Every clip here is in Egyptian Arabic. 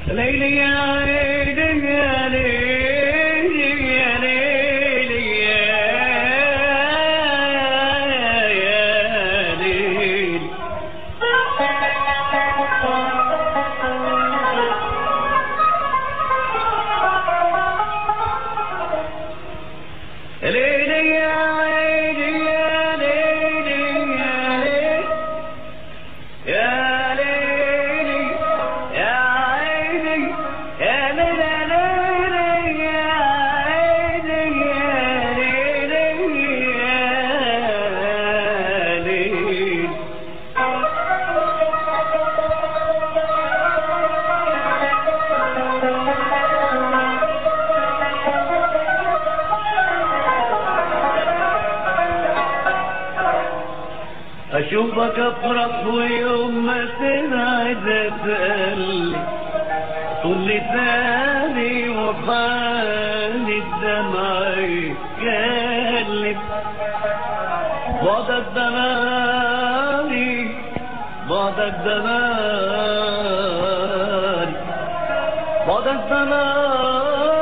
ليلي يا ليلي يا ليلي يا ليلي يا ليلي يا ليلي يا ليلي يا ليلي يا ليلي يا ليلي يا عيني يا ليلي يا ليلي يا عيني يا ليلي يا ليلي اشوفك افرح ويوم ما تنعد تقلي كل ثاني وحالي الدمع يكلم بعدك دماني بعدك دماني بعدك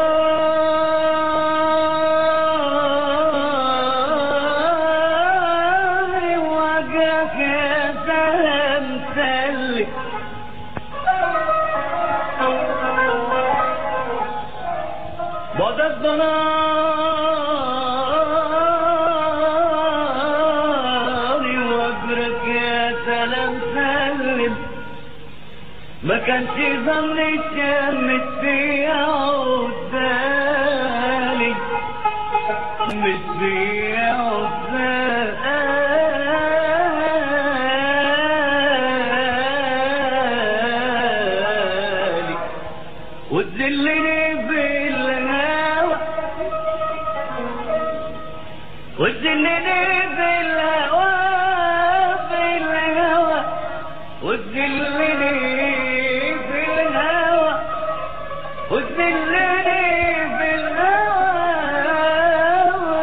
دماني وجهك يا سلام سلي بعدك ضناني واجرك يا سلام سلم ما كانش ظني شمت فيها قدامي مش فيها قدامي وتذلني في الهوى وتذلني في الهوى في الهوى وتذلني في الهوى وتذلني في الهوى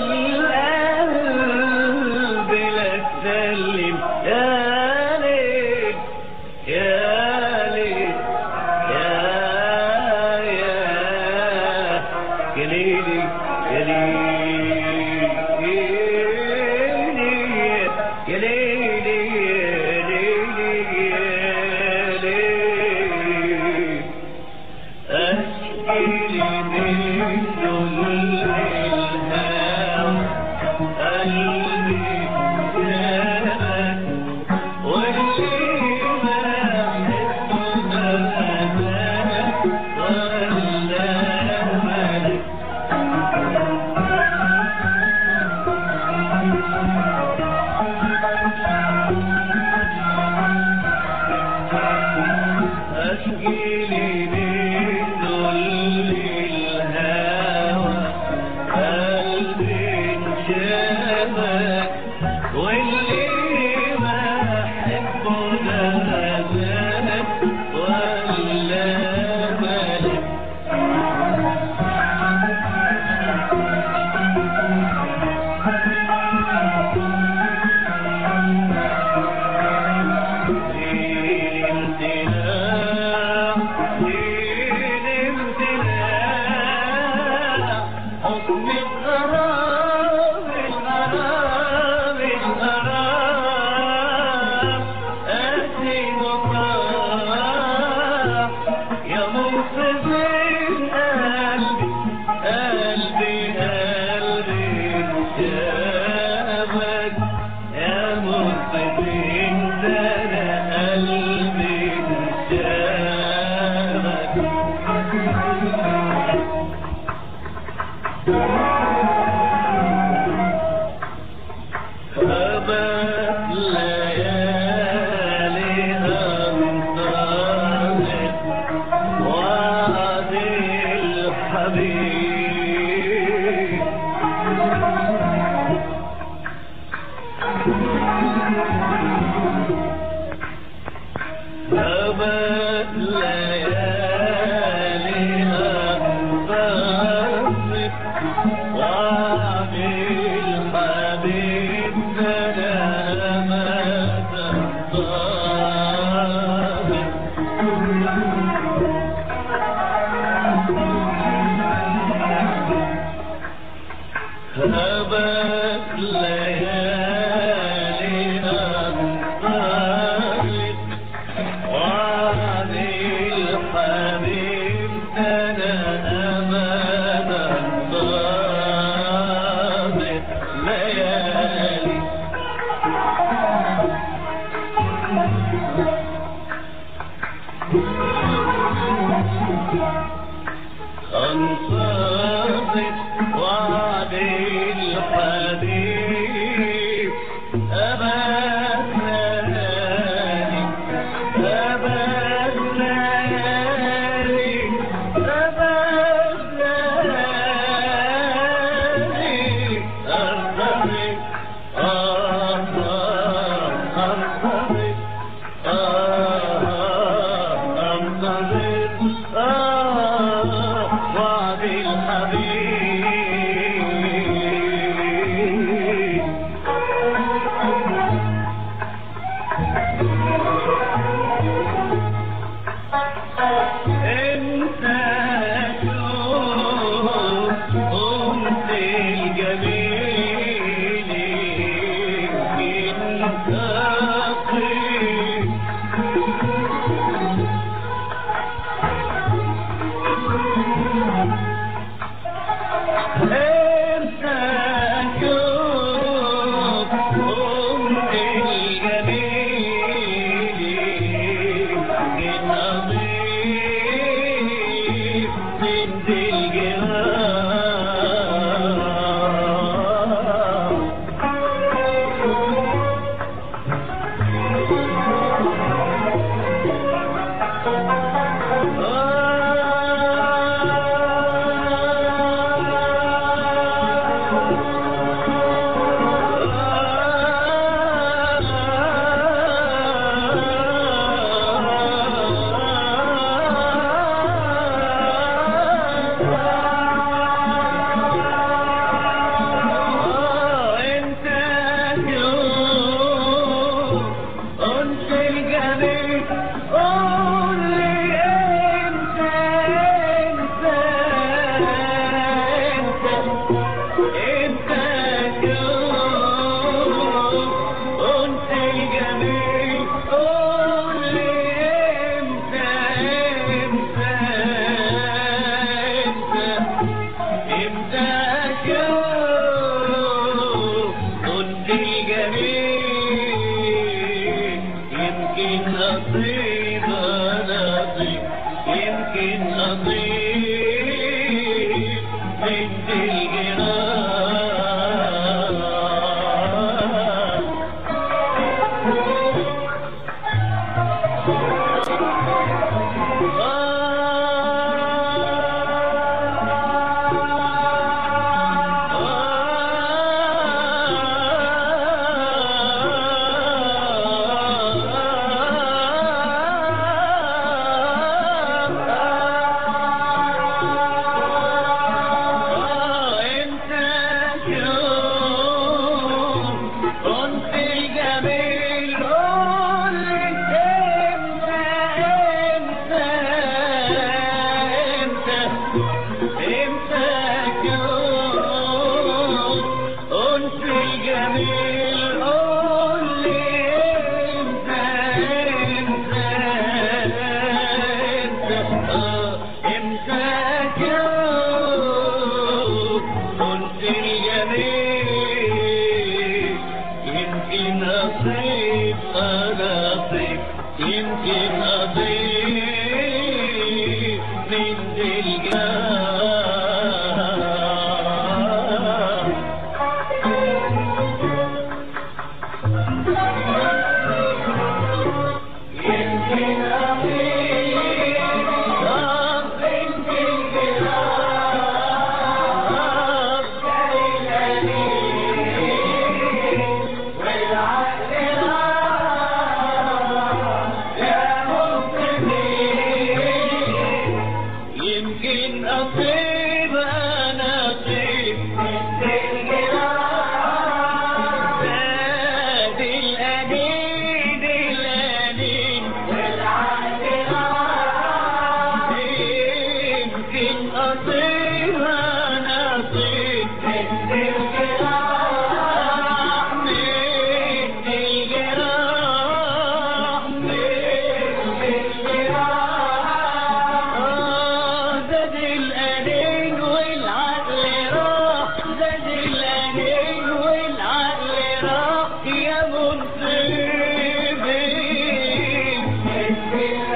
القلب لك سلم يا ليل يا ليل يا يا يا ليلي يا ليلي يا ليلي يا ليلي يا ليلي أشكي من ذل الهوى قلبي جابك واللي ما حبه أباك ولا ملك أشكي لي من ذل الهوى قلبي انشبك واللي ما أحبه ده أباك ولا ملك دين امتلاء دين امتلاء حكم الغرام الغرام الغرام آتي مطاع يا منصفين قلبي قلبي قلبي شابك يا منصفين ده أنا قلبي شابك غابت ليالي أمطارك وعد الحبيب غابت ليالي أمطارك وعد الحبيب سلامة الطارق الجميل قول لي انت انت انت انت شوف انت الجميل قول لي انت انت انت انت شوف كنت الجميل يمكن أطيب أنا أطيب يمكن أطيب بنت الجيران انت شوف كنت الجميل قول لي انت انت انت انت شوف كنت الجميل قول لي انت انت انت اه انت شوف كنت الجميل يمكن أصيب أنا أصيب يمكن أصيب من ذي الجاه يمكن أصيب من ذي الجاه يمكن أصيب أنا أصيب زاد الأنين الأنين يمكن أصيب أنا أصيب من الجراح من الجراح من الجراح زاد الأنين والعقل راح زاد الأنين والعقل راح يا منصبين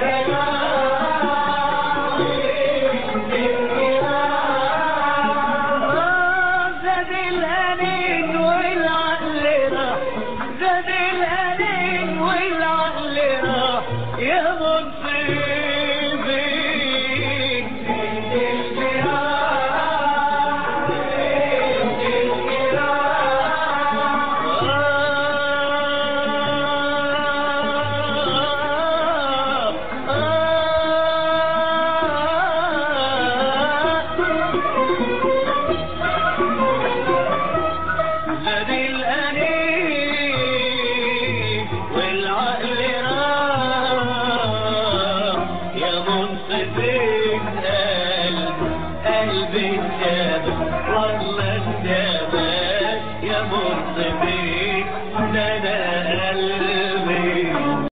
زاد الأنين والعقل راح زاد الأنين والعقل راح يا منصبين زاد الأنين والعقل راح يا منصفين قلب قلب الشاب والله